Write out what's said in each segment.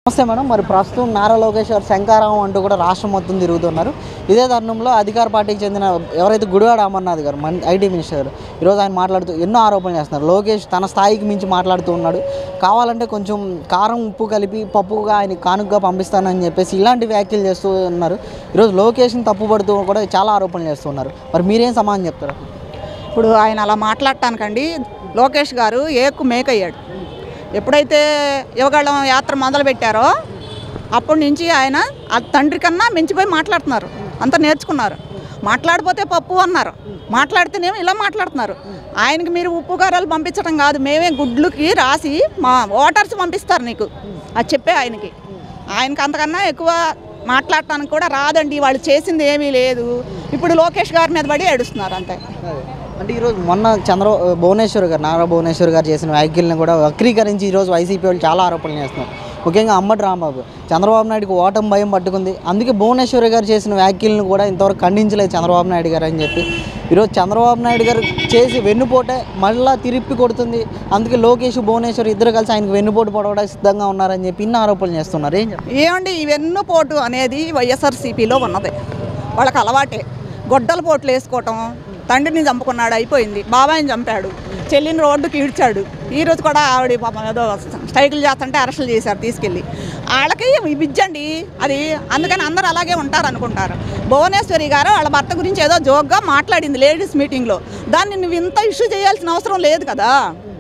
నమస్తే మేడం మరి ప్రస్తుతం నారా లోకేష్ గారు శంకారావం అంటూ కూడా రాష్ట్రం మొత్తం తిరుగుతున్నారు ఇదే తరుణంలో అధికార పార్టీకి చెందిన ఎవరైతే గుడివాడ అమర్నాథ్ గారు మన ఐటీ మినిస్టర్ గారు ఈరోజు ఆయన మాట్లాడుతూ ఎన్నో ఆరోపణలు చేస్తున్నారు లోకేష్ తన స్థాయికి మించి మాట్లాడుతూ ఉన్నాడు కావాలంటే కొంచెం కారం ఉప్పు కలిపి పప్పుగా ఆయన కానుకగా పంపిస్తానని చెప్పేసి ఇలాంటి వ్యాఖ్యలు చేస్తూ ఉన్నారు ఈరోజు లోకేష్ని తప్పుపడుతూ కూడా చాలా ఆరోపణలు చేస్తున్నారు మరి మీరేం సమాధానం చెప్తారు ఇప్పుడు ఆయన అలా మాట్లాడటానికండి లోకేష్ గారు ఏకు మేకయ్యాడు ఎప్పుడైతే యువగళం యాత్ర మొదలు పెట్టారో అప్పటి నుంచి ఆయన ఆ తండ్రి కన్నా మించిపోయి మాట్లాడుతున్నారు అంత నేర్చుకున్నారు మాట్లాడిపోతే పప్పు అన్నారు మాట్లాడితేనేమో ఇలా మాట్లాడుతున్నారు ఆయనకి మీరు ఉప్పు కారాలు పంపించడం కాదు మేమే గుడ్లుకి రాసి మా ఓటర్స్ పంపిస్తారు నీకు అది చెప్పే ఆయనకి ఆయనకి అంతకన్నా ఎక్కువ మాట్లాడటానికి కూడా రాదండి వాళ్ళు చేసింది ఏమీ లేదు ఇప్పుడు లోకేష్ గారి మీద పడి ఏడుస్తున్నారు అంతే అంటే ఈరోజు మొన్న చంద్ర భువనేశ్వర్ గారు నారా భువనేశ్వర్ గారు చేసిన వ్యాఖ్యలను కూడా వక్రీకరించి ఈరోజు వైసీపీ వాళ్ళు చాలా ఆరోపణలు చేస్తున్నారు ముఖ్యంగా అమ్మటి రాంబాబు చంద్రబాబు నాయుడుకి ఓటమి భయం పట్టుకుంది అందుకే భువనేశ్వర్ గారు చేసిన వ్యాఖ్యలను కూడా ఇంతవరకు ఖండించలేదు చంద్రబాబు నాయుడు గారు అని చెప్పి ఈరోజు చంద్రబాబు నాయుడు గారు చేసి వెన్నుపోటే మళ్ళా తిరిప్పి కొడుతుంది అందుకే లోకేష్ భువనేశ్వర్ ఇద్దరు కలిసి ఆయనకు వెన్నుపోటు పడవడానికి సిద్ధంగా ఉన్నారని చెప్పి ఇన్ని ఆరోపణలు చేస్తున్నారు ఏం చెప్తారు ఏమండి ఈ వెన్నుపోటు అనేది వైఎస్ఆర్సీపీలో ఉన్నది వాళ్ళకి అలవాటే గొడ్డల పోట్లు వేసుకోవటం తండ్రిని చంపుకున్నాడు అయిపోయింది బాబాయిని చంపాడు చెల్లిని రోడ్డుకి ఈడ్చాడు ఈ రోజు కూడా ఆవిడ పాపం ఏదో స్ట్రైకులు చేస్తుంటే అరెస్టులు చేశారు తీసుకెళ్ళి వాళ్ళకి విద్యండి అది అందుకని అందరూ అలాగే ఉంటారు అనుకుంటారు భువనేశ్వరి గారు వాళ్ళ భర్త గురించి ఏదో జోక్గా మాట్లాడింది లేడీస్ మీటింగ్లో దాన్ని నువ్వు ఇంత ఇష్యూ చేయాల్సిన అవసరం లేదు కదా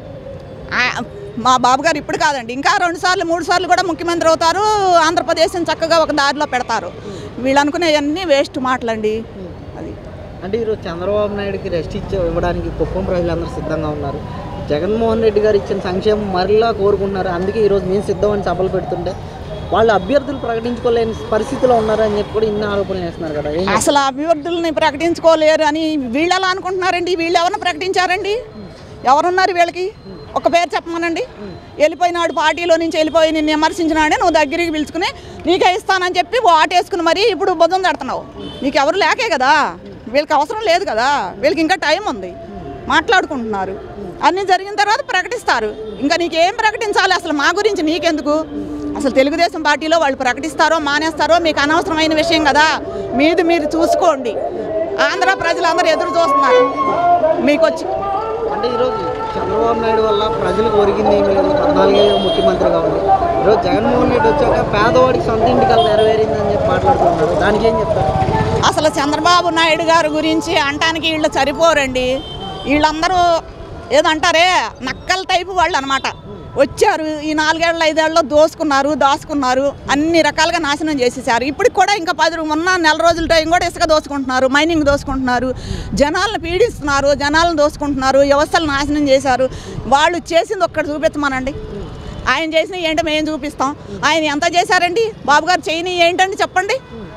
ఆ- మా బాబు గారు ఇప్పుడు కాదండి ఇంకా రెండు సార్లు మూడు సార్లు కూడా ముఖ్యమంత్రి అవుతారు ఆంధ్రప్రదేశ్ని చక్కగా ఒక దారిలో పెడతారు వీళ్ళు అనుకునేవన్నీ వేస్ట్ మాటలండి అది అంటే ఈరోజు చంద్రబాబు నాయుడుకి రెస్ట్ ఇచ్చి ఇవ్వడానికి కుప్పం ప్రజలందరూ సిద్ధంగా ఉన్నారు జగన్మోహన్ రెడ్డి గారు ఇచ్చిన సంక్షేమం మరలా కోరుకుంటున్నారు అందుకే ఈరోజు మేము సిద్ధం అని సభలు పెడుతుంటే వాళ్ళు అభ్యర్థులు ప్రకటించుకోలేని పరిస్థితిలో ఉన్నారు అని చెప్పి కూడా ఇన్ని ఆరోపణలు చేస్తున్నారు కదా ఏం అసలు అభివృద్ధుల్ని ప్రకటించుకోలేరు అని వీళ్ళు ఎలా అనుకుంటున్నారండి వీళ్ళు ఎవరిని ప్రకటించారండి ఎవరున్నారు వీళ్ళకి ఒక పేరు చెప్పమనండి వెళ్ళిపోయినాడు పార్టీలో నుంచి వెళ్ళిపోయి నిన్ను విమర్శించినాడే నువ్వు దగ్గరికి పిలుచుకుని నీకే ఇస్తానని చెప్పి ఓటేసుకుని మరీ ఇప్పుడు భుజం తడుతున్నావు నీకు ఎవరు లేకే కదా వీళ్ళకి అవసరం లేదు కదా వీళ్ళకి ఇంకా టైం ఉంది మాట్లాడుకుంటున్నారు అన్నీ జరిగిన తర్వాత ప్రకటిస్తారు ఇంకా నీకేం ప్రకటించాలి అసలు మా గురించి నీకెందుకు అసలు తెలుగుదేశం పార్టీలో వాళ్ళు ప్రకటిస్తారో మానేస్తారో మీకు అనవసరమైన విషయం కదా మీది మీరు చూసుకోండి ఆంధ్ర ప్రజలందరూ ఎదురు చూస్తున్నారు మీకు వచ్చి అంటే ఈరోజు చంద్రబాబు నాయుడు వల్ల ప్రజలకు ఒరిగింది ఏమి లేదు పద్నాలుగేళ్ళు ముఖ్యమంత్రిగా ఉంది ఈరోజు జగన్మోహన్ రెడ్డి వచ్చాక పేదవాడికి సొంత ఇంటికల్ నెరవేరిందని చెప్పి మాట్లాడుతున్నారు దానికి ఏం చెప్తారు అసలు చంద్రబాబు నాయుడు గారి గురించి అంటానికి వీళ్ళు సరిపోరండి వీళ్ళందరూ ఏదంటారే నక్కల టైపు వాళ్ళు అనమాట వచ్చారు ఈ నాలుగేళ్ళు ఐదేళ్ళలో దోసుకున్నారు దాచుకున్నారు అన్ని రకాలుగా నాశనం చేసేసారు ఇప్పటికి కూడా ఇంకా పది రో- ఉన్న నెల రోజుల టైం కూడా ఇసుక దోసుకుంటున్నారు మైనింగ్ దోసుకుంటున్నారు జనాలను పీడిస్తున్నారు జనాలను దోసుకుంటున్నారు వ్యవస్థలు నాశనం చేశారు వాళ్ళు చేసింది ఒక్కటి చూపించమనండి ఆయన చేసిన ఏంటో మేము చూపిస్తాం ఆయన ఎంత చేశారండి బాబు గారు చేయని ఏంటండి చెప్పండి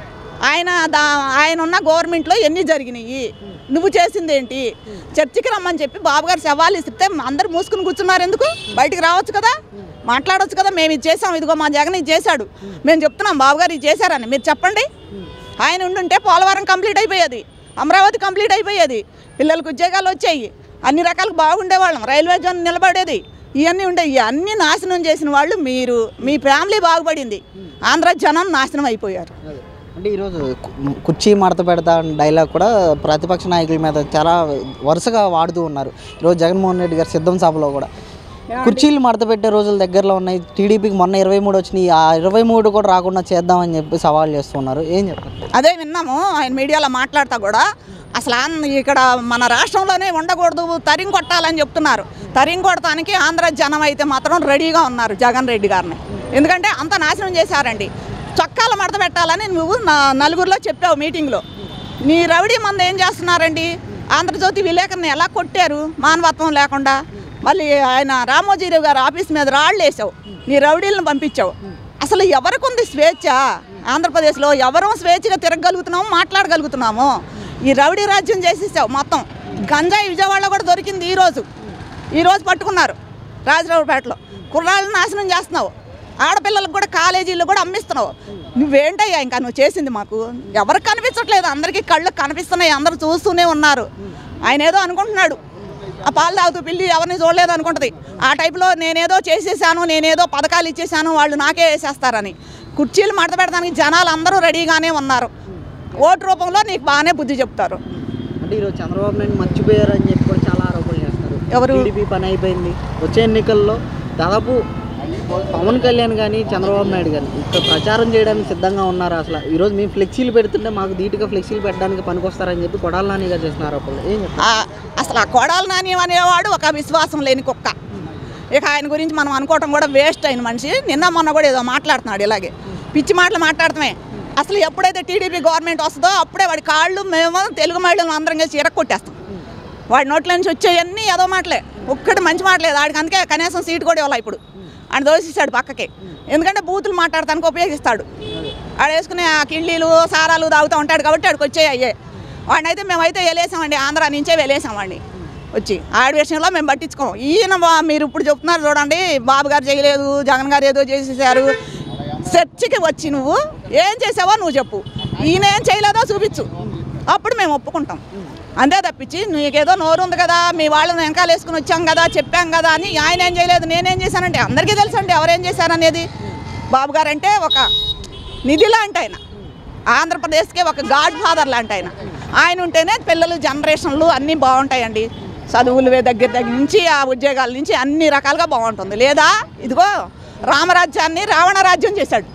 ఆయన దా ఆయన ఉన్న గవర్నమెంట్లో ఎన్ని జరిగినాయి నువ్వు చేసింది ఏంటి చర్చికి రమ్మని చెప్పి బాబు గారు సవాలు ఇస్తే అందరు మూసుకుని కూర్చున్నారు ఎందుకు బయటికి రావచ్చు కదా మాట్లాడవచ్చు కదా మేము ఇది చేసాం ఇదిగో మా జగన్ ఇది చేశాడు మేము చెప్తున్నాం బాబు గారు ఇది చేశారని మీరు చెప్పండి ఆయన ఉండుంటే పోలవరం కంప్లీట్ అయిపోయేది అమరావతి కంప్లీట్ అయిపోయేది పిల్లలకు ఉద్యోగాలు వచ్చాయి అన్ని రకాలకు బాగుండేవాళ్ళం రైల్వే జోన్ నిలబడేది ఇవన్నీ ఉండే ఇవన్నీ నాశనం చేసిన వాళ్ళు మీరు మీ ఫ్యామిలీ బాగుపడింది ఆంధ్ర జనం నాశనం అయిపోయారు అదే. అంటే ఈరోజు కు- కుర్చీ మడత పెడతా అనే డైలాగ్ కూడా ప్రతిపక్ష నాయకుల మీద చాలా వరుసగా వాడుతూ ఉన్నారు ఈరోజు జగన్మోహన్ రెడ్డి గారు సిద్ధం సభలో కూడా కుర్చీలు మడత పెట్టే రోజులు దగ్గరలో ఉన్నాయి టీడీపీకి మొన్న ఇరవై మూడు వచ్చినాయి ఆ ఇరవై మూడు కూడా రాకుండా చేద్దామని చెప్పి సవాల్ చేస్తున్నారు ఏం చెప్తారు అదే విన్నాము ఆయన మీడియాలో మాట్లాడతా కూడా అసలు ఆంధ్ర ఇక్కడ మన రాష్ట్రంలోనే ఉండకూడదు తరిం కొట్టాలని చెప్తున్నారు తరిం కొడటానికి ఆంధ్ర జనం అయితే మాత్రం రెడీగా ఉన్నారు జగన్ రెడ్డి గారిని ఎందుకంటే అంత నాశనం చేశారండి చొక్కాలు మడత పెట్టాలని నువ్వు నా- నలుగురిలో చెప్పావు మీటింగ్లో నీ రౌడీ మంది ఏం చేస్తున్నారండి ఆంధ్రజ్యోతి విలేకరుని ఎలా కొట్టారు మానవత్వం లేకుండా మళ్ళీ ఆయన రామోజీరావు గారు ఆఫీస్ మీద రాళ్ళు వేసావు నీ రౌడీలను పంపించావు అసలు ఎవరికి ఉంది స్వేచ్ఛ ఆంధ్రప్రదేశ్లో ఎవరూ స్వేచ్ఛగా తిరగగలుగుతున్నాము మాట్లాడగలుగుతున్నాము ఈ రౌడీ రాజ్యం చేసేసావు మొత్తం గంజాయి విజయవాడలో కూడా దొరికింది ఈరోజు ఈరోజు పట్టుకున్నారు రాజరావుపేటలో కుర్రాళ్ళని నాశనం చేస్తున్నావు ఆడపిల్లలకు కూడా కాలేజీల్లో కూడా అమ్మిస్తున్నావు నువ్వేంటయ్యా ఇంకా నువ్వు చేసింది మాకు ఎవరికి కనిపించట్లేదు అందరికీ కళ్ళకు కనిపిస్తున్నాయి అందరూ చూస్తూనే ఉన్నారు ఆయన ఏదో అనుకుంటున్నాడు ఆ పాలు తాగుతూ పిల్లి ఎవరిని చూడలేదు అనుకుంటుంది ఆ టైప్లో నేనేదో చేసేసాను నేనేదో పథకాలు ఇచ్చేసాను వాళ్ళు నాకే వేసేస్తారని కుర్చీలు మడత పెడతానికి జనాలు అందరూ రెడీగానే ఉన్నారు ఓటు రూపంలో నీకు బాగానే బుద్ధి చెప్తారు అంటే ఈరోజు చంద్రబాబు నాయుడు మర్చిపోయారు అని చెప్పి కూడా చాలా ఆరోపణలు చేస్తారు ఎవరు? టీడీపీ పని అయిపోయింది వచ్చే ఎన్నికల్లో దాదాపు పవన్ కళ్యాణ్ కానీ చంద్రబాబు నాయుడు కానీ ఇక్కడ ప్రచారం చేయడానికి సిద్ధంగా ఉన్నారు అసలు ఈరోజు మేము ఫ్లెక్సీలు పెడుతుంటే మాకు ధీటుగా ఫ్లెక్సీలు పెట్టడానికి పనికొస్తారని చెప్పి కొడాల నాని గారు చేసిన ఆరోపణలు ఏం చెప్తారు ఆ- అసలు ఆ కొడాల నాణ్యం అనేవాడు ఒక విశ్వాసం లేని కుక్క ఇక ఆయన గురించి మనం అనుకోవటం కూడా వేస్ట్ అయిన మనిషి నిన్న మొన్న కూడా ఏదో మాట్లాడుతున్నాడు ఇలాగే పిచ్చి మాటలు మాట్లాడటమే అసలు ఎప్పుడైతే టీడీపీ గవర్నమెంట్ వస్తుందో అప్పుడే వాడి కాళ్ళు మేము తెలుగు మహిళలు అందరం కలిసి ఇరక్కొట్టేస్తాం వాడి నోట్ల నుంచి వచ్చేవన్నీ ఏదో మాటలే ఒక్కటి మంచి మాటలేదు వాడికి అందుకే కనీసం సీటు కూడా ఇవ్వాలి ఇప్పుడు ఆయన దోషిస్తాడు పక్కకి ఎందుకంటే బూతులు మాట్లాడటానికి ఉపయోగిస్తాడు ఆడ వేసుకునే ఆ కిళ్ళీలు సారాలు తాగుతూ ఉంటాడు కాబట్టి ఆడికి వచ్చే అయ్యే వాడినైతే మేమైతే వెళ్ళేసామండి ఆంధ్ర నుంచే వెళ్ళేసాం వాడిని వచ్చి ఆడి విషయంలో మేము పట్టించుకోం ఈయన బా- మీరు ఇప్పుడు చెప్తున్నారు చూడండి బాబు గారు చేయలేదు జగన్ గారు ఏదో చేసేసారు చర్చికి వచ్చి నువ్వు ఏం చేసావో నువ్వు చెప్పు ఈయన ఏం చేయలేదో చూపించు అప్పుడు మేము ఒప్పుకుంటాం అంతే తప్పించి నీకేదో నోరు ఉంది కదా మీ వాళ్ళని వెనకాల వేసుకుని వచ్చాం కదా చెప్పాం కదా అని ఆయన ఏం చేయలేదు నేనేం చేశానంటే అందరికీ తెలుసండి ఎవరేం చేశారనేది బాబు గారు అంటే ఒక నిధి లాంటి ఆయన ఆంధ్రప్రదేశ్కే ఒక గాడ్ ఫాదర్ లాంటి ఆయన ఆయన ఉంటేనే పిల్లలు జనరేషన్లు అన్నీ బాగుంటాయండి చదువులు దగ్గర దగ్గర నుంచి ఆ ఉద్యోగాల నుంచి అన్ని రకాలుగా బాగుంటుంది లేదా ఇదిగో రామరాజ్యాన్ని రావణ రాజ్యం చేశాడు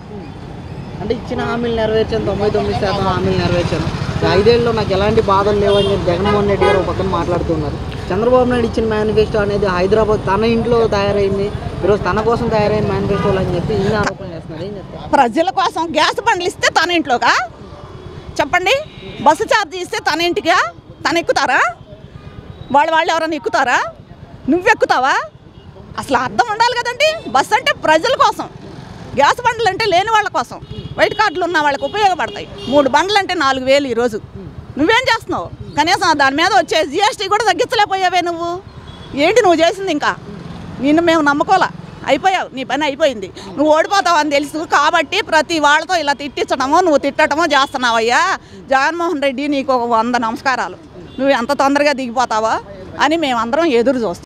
అంటే ఇచ్చిన హామీలు నెరవేర్చాను తొంభై తొమ్మిది శాతం హామీలు నెరవేర్చాను ఈ ఐదేళ్ళలో నాకు ఎలాంటి బాధలు లేవని చెప్పి జగన్మోహన్ రెడ్డి గారు ఒక పక్కన మాట్లాడుతున్నారు చంద్రబాబు నాయుడు ఇచ్చిన మేనిఫెస్టో అనేది హైదరాబాద్ తన ఇంట్లో తయారైంది ఈరోజు తన కోసం తయారైన మేనిఫెస్టోలు అని చెప్పి ఈయన ఆరోపణ చేస్తున్నారు ఏం చెప్తారు ప్రజల కోసం గ్యాస్ బండ్లు ఇస్తే తన ఇంట్లోగా చెప్పండి బస్సు ఛార్జ్ ఇస్తే తన ఇంటికా తను ఎక్కుతారా వాళ్ళు వాళ్ళు ఎవరైనా ఎక్కుతారా నువ్వు ఎక్కుతావా అసలు అర్థం ఉండాలి కదండి బస్సు అంటే ప్రజల కోసం గ్యాస్ బండ్లు అంటే లేని వాళ్ళ కోసం వైట్ కార్డులు ఉన్న వాళ్ళకి ఉపయోగపడతాయి మూడు బండ్లు అంటే నాలుగు వేలు ఈరోజు నువ్వేం చేస్తున్నావు కనీసం దాని మీద వచ్చే జిఎస్టీ కూడా తగ్గించలేకపోయావే నువ్వు ఏంటి నువ్వు చేసింది ఇంకా నిన్ను మేము నమ్ముకోలే అయిపోయావు నీ పని అయిపోయింది నువ్వు ఓడిపోతావు అని తెలుసు కాబట్టి ప్రతి వాళ్ళతో ఇలా తిట్టించడమో నువ్వు తిట్టడమో చేస్తున్నావయ్యా జగన్మోహన్ రెడ్డి నీకు ఒక వంద నమస్కారాలు నువ్వు ఎంత తొందరగా దిగిపోతావా అని మేమందరం ఎదురు చూస్తాం